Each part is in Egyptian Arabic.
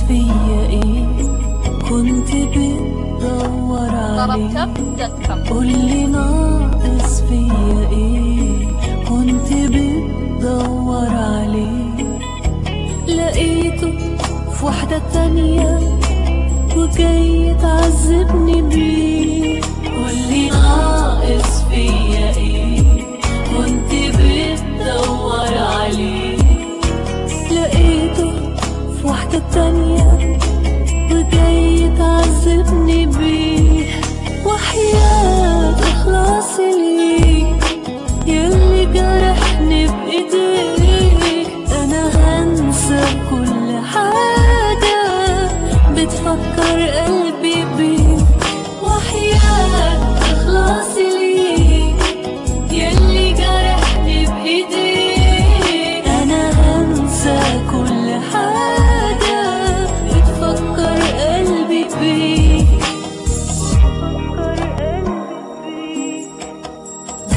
فيا ايه كنت بتدور عليه طربكب.com قولي ناقص فيا ايه كنت بتدور عليه لقيته في واحدة تانية وجاي تعذبني بيه قولي ناقص فيا ايه كنت بتدور عليه لقيته في واحدة تانية وجاي تعذبني بيه وحياة إخلاصي ليك يلي جرحني بإيديك أنا هنسى كل حاجة بتفكر قلبي بيك وحياة إخلاصي ليك يلي جرحني بإيديك أنا هنسى كل حاجة بتفكر قلبي بيك بتفكر قلبي بيك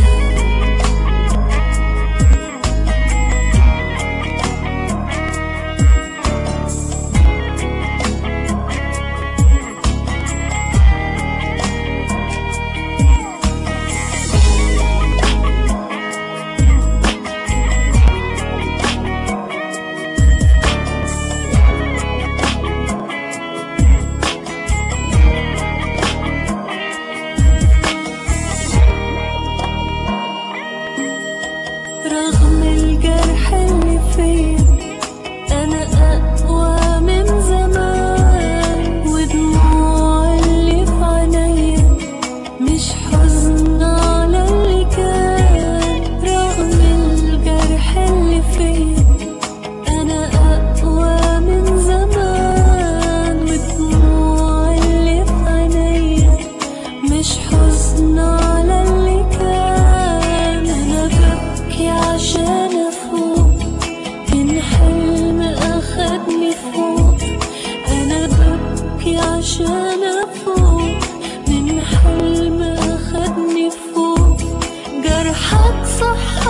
رغم الجرح اللي فيا انا اقوى من زمان ودموع اللي في عينيا مش حزن على اللي كان رغم الجرح اللي فيا انا اقوى من زمان ودموع اللي في عينيا مش حزن على اللي كان انا ببكي عشان افوق من حلم اخدني فوق انا ببكي عشان افوق من حلم اخدني فوق جرحك صح